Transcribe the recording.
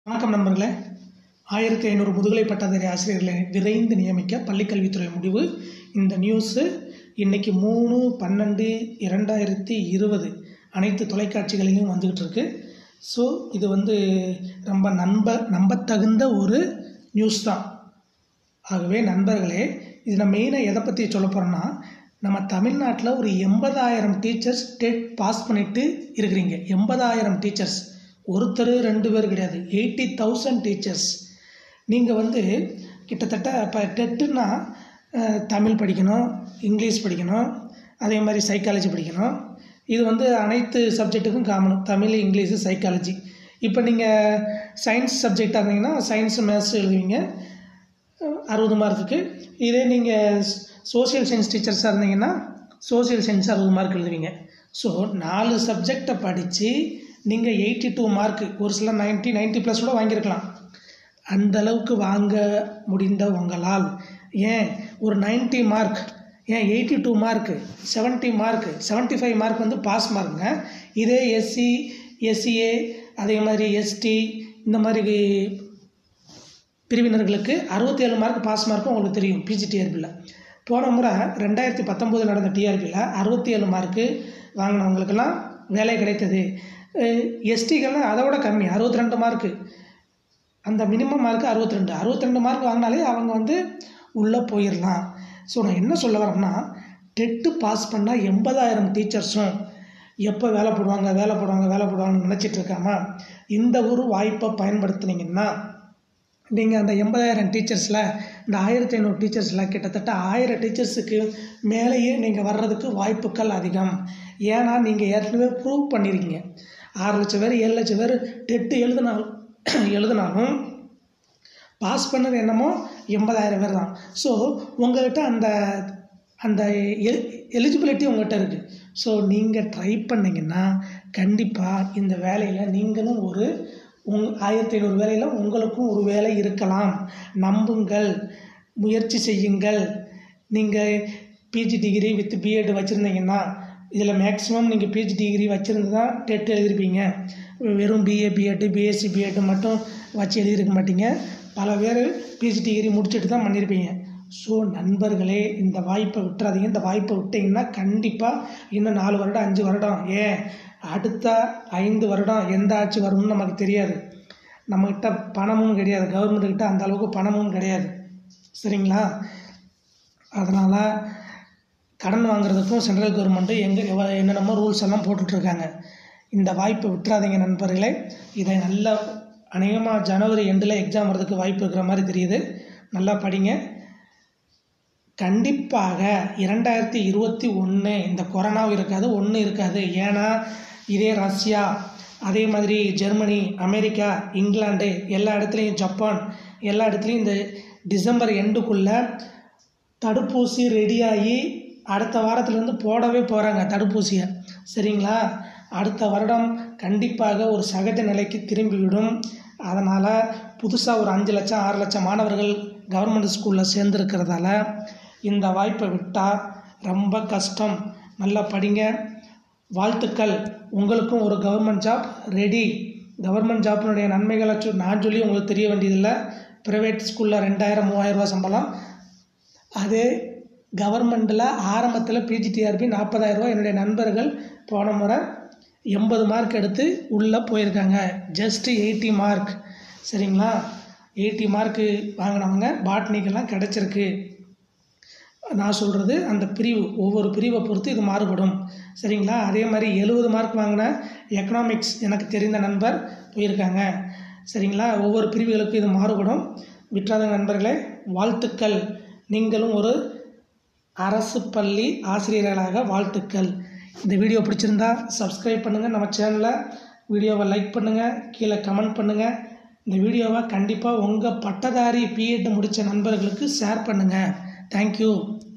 வணக்கம் நண்பர்களே ஆயிரத்தி ஐநூறு முதுகலை பட்டதாரி ஆசிரியர்களை விரைந்து நியமிக்க பள்ளிக்கல்வித்துறை முடிவு இந்த நியூஸு இன்னைக்கு மூணு பன்னெண்டு இரண்டாயிரத்தி இருபது அனைத்து தொலைக்காட்சிகளிலும் வந்துக்கிட்டு இருக்கு ஸோ இது வந்து ரொம்ப நம்ப நம்பத்தகுந்த ஒரு நியூஸ் தான் ஆகவே நண்பர்களே இதில் மெயினாக எதை பற்றி சொல்ல போகிறோன்னா நம்ம தமிழ்நாட்டில் ஒரு எண்பதாயிரம் டீச்சர்ஸ் டெட் பாஸ் பண்ணிட்டு இருக்கிறீங்க எண்பதாயிரம் டீச்சர்ஸ் ஒருத்தர் ரெண்டு பேர் கிடையாது எயிட்டி தௌசண்ட் டீச்சர்ஸ் நீங்கள் வந்து கிட்டத்தட்ட இப்போ டெட்டுன்னா தமிழ் படிக்கணும் இங்கிலீஷ் படிக்கணும் அதே மாதிரி சைக்காலஜி படிக்கணும் இது வந்து அனைத்து சப்ஜெக்ட்டுக்கும் காமன் தமிழ் இங்கிலீஷு சைக்காலஜி இப்போ நீங்கள் சயின்ஸ் சப்ஜெக்டாக இருந்தீங்கன்னா சயின்ஸு மேத்ஸ் எழுதுவீங்க அறுபது மார்க்குக்கு இதே நீங்கள் சோஷியல் சயின்ஸ் டீச்சர்ஸாக இருந்தீங்கன்னா சோஷியல் சயின்ஸ் அறுபது மார்க் எழுதுவீங்க ஸோ நாலு சப்ஜெக்டை படித்து நீங்கள் எயிட்டி டூ மார்க்கு ஒரு சில நைன்ட்டி நைன்ட்டி ப்ளஸ் கூட வாங்கியிருக்கலாம் அந்த அளவுக்கு வாங்க முடிந்த உங்களால் ஏன் ஒரு நைன்ட்டி மார்க் ஏன் eighty two mark seventy mark seventy five mark வந்து பாஸ் மார்க்குங்க இதே எஸ்சி எஸ்சிஏ அதே மாதிரி எஸ்டி இந்த மாதிரி பிரிவினர்களுக்கு அறுபத்தேழு மார்க் பாஸ் மார்க்கும் உங்களுக்கு தெரியும் பிஜி டிஆர்பியில் போன முறை ரெண்டாயிரத்தி பத்தொம்போது நடந்த டிஆர்பியில் அறுபத்தி ஏழு மார்க்கு வாங்கினவங்களுக்கெல்லாம் வேலை கிடைத்தது எஸ்டிக்கெல்லாம் அதை விட கம்மி அறுபத்தி ரெண்டு மார்க்கு அந்த மினிமம் மார்க்கு அறுபத்தி ரெண்டு அறுபத்தி ரெண்டு மார்க் வாங்கினாலே அவங்க வந்து உள்ளே போயிடலாம் ஸோ நான் என்ன சொல்ல வரேன்னா டெட்டு பாஸ் பண்ணால் எண்பதாயிரம் டீச்சர்ஸும் எப்போ வேலை போடுவாங்க வேலை போடுவாங்க வேலை போடுவாங்கன்னு நினச்சிட்டு இருக்காம இந்த ஒரு வாய்ப்பை பயன்படுத்துனீங்கன்னா நீங்கள் அந்த எண்பதாயிரம் டீச்சர்ஸில் இந்த ஆயிரத்தி ஐநூறு டீச்சர்ஸில் கிட்டத்தட்ட ஆயிரம் டீச்சர்ஸுக்கு மேலேயே நீங்கள் வர்றதுக்கு வாய்ப்புகள் அதிகம் ஏன்னா நீங்கள் ஏற்கனவே ப்ரூவ் பண்ணியிருக்கீங்க ஆறு லட்சம் பேர் ஏழு லட்சம் பேர் டெட்டு எழுதினாலும் எழுதினாலும் பாஸ் பண்ணது என்னமோ எண்பதாயிரம் பேர் தான் ஸோ உங்கள்கிட்ட அந்த அந்த எலி எலிஜிபிலிட்டி உங்கள்கிட்ட இருக்குது ஸோ நீங்கள் ட்ரை பண்ணிங்கன்னா கண்டிப்பாக இந்த வேலையில் நீங்களும் ஒரு உங் ஆயிரத்தி ஐநூறு வேலையில் உங்களுக்கும் ஒரு வேலை இருக்கலாம் நம்புங்கள் முயற்சி செய்யுங்கள் நீங்கள் பிஜி டிகிரி வித் பிஎட் வச்சுருந்தீங்கன்னா இதில் மேக்ஸிமம் நீங்கள் பிஜி டிகிரி வச்சுருந்து தான் டெட் எழுதிருப்பீங்க வெறும் பிஏ பிஎட்டு பிஎஸ்சி பிஎட்டு மட்டும் வச்சு எழுதியிருக்க மாட்டீங்க பல பேர் பிஜி டிகிரி முடிச்சுட்டு தான் பண்ணியிருப்பீங்க ஸோ நண்பர்களே இந்த வாய்ப்பை விட்டுறாதீங்க இந்த வாய்ப்பை விட்டிங்கன்னா கண்டிப்பாக இன்னும் நாலு வருடம் அஞ்சு வருடம் ஏன் அடுத்த ஐந்து வருடம் எந்த ஆட்சி வரும்னு நமக்கு தெரியாது நம்மக்கிட்ட பணமும் கிடையாது கவர்மெண்ட்டுக்கிட்ட அந்த அளவுக்கு பணமும் கிடையாது சரிங்களா அதனால் கடன் வாங்குறதுக்கும் சென்ட்ரல் கவர்மெண்ட்டு எங்கே என்னென்னமோ ரூல்ஸ் எல்லாம் போட்டுட்ருக்காங்க இந்த வாய்ப்பை விட்டுறாதீங்க நண்பர்களே இதை நல்லா அநேகமாக ஜனவரி எண்டில் எக்ஸாம் வரதுக்கு வாய்ப்பு இருக்கிற மாதிரி தெரியுது நல்லா படிங்க கண்டிப்பாக இரண்டாயிரத்தி இருபத்தி ஒன்று இந்த கொரோனாவும் இருக்காது ஒன்றும் இருக்காது ஏன்னா இதே ரஷ்யா அதே மாதிரி ஜெர்மனி அமெரிக்கா இங்கிலாந்து எல்லா இடத்துலையும் ஜப்பான் எல்லா இடத்துலையும் இந்த டிசம்பர் எண்டுக்குள்ளே தடுப்பூசி ரெடியாகி அடுத்த வாரத்துலேருந்து போடவே போகிறாங்க தடுப்பூசியை சரிங்களா அடுத்த வருடம் கண்டிப்பாக ஒரு சகஜ நிலைக்கு திரும்பிவிடும் அதனால் புதுசாக ஒரு அஞ்சு லட்சம் ஆறு லட்சம் மாணவர்கள் கவர்மெண்ட் ஸ்கூலில் சேர்ந்துருக்கிறதால இந்த வாய்ப்பை விட்டால் ரொம்ப கஷ்டம் நல்லா படிங்க வாழ்த்துக்கள் உங்களுக்கும் ஒரு கவர்மெண்ட் ஜாப் ரெடி கவர்மெண்ட் ஜாப்பினுடைய நன்மைகளை சொ நான் சொல்லி உங்களுக்கு தெரிய வேண்டியதில்லை ப்ரைவேட் ஸ்கூலில் ரெண்டாயிரம் மூவாயிரம் ரூபா சம்பளம் அதே கவர்மெண்ட்டில் ஆரம்பத்தில் பிஜிடிஆர்பி நாற்பதாயிரரூபா என்னுடைய நண்பர்கள் போன முறை எண்பது மார்க் எடுத்து உள்ளே போயிருக்காங்க ஜஸ்ட்டு எயிட்டி மார்க் சரிங்களா எயிட்டி மார்க்கு வாங்கினவங்க பாட்னிக்கெல்லாம் கிடச்சிருக்கு நான் சொல்கிறது அந்த பிரிவு ஒவ்வொரு பிரிவை பொறுத்து இது மாறுபடும் சரிங்களா அதே மாதிரி எழுபது மார்க் வாங்கின எக்கனாமிக்ஸ் எனக்கு தெரிந்த நண்பர் போயிருக்காங்க சரிங்களா ஒவ்வொரு பிரிவுகளுக்கும் இது மாறுபடும் விற்றாத நண்பர்களே வாழ்த்துக்கள் நீங்களும் ஒரு அரசு பள்ளி ஆசிரியர்களாக வாழ்த்துக்கள் இந்த வீடியோ பிடிச்சிருந்தா சப்ஸ்கிரைப் பண்ணுங்கள் நம்ம சேனலை வீடியோவை லைக் பண்ணுங்கள் கீழே கமெண்ட் பண்ணுங்கள் இந்த வீடியோவை கண்டிப்பாக உங்கள் பட்டதாரி பிஎட் முடித்த நண்பர்களுக்கு ஷேர் பண்ணுங்கள் தேங்க்யூ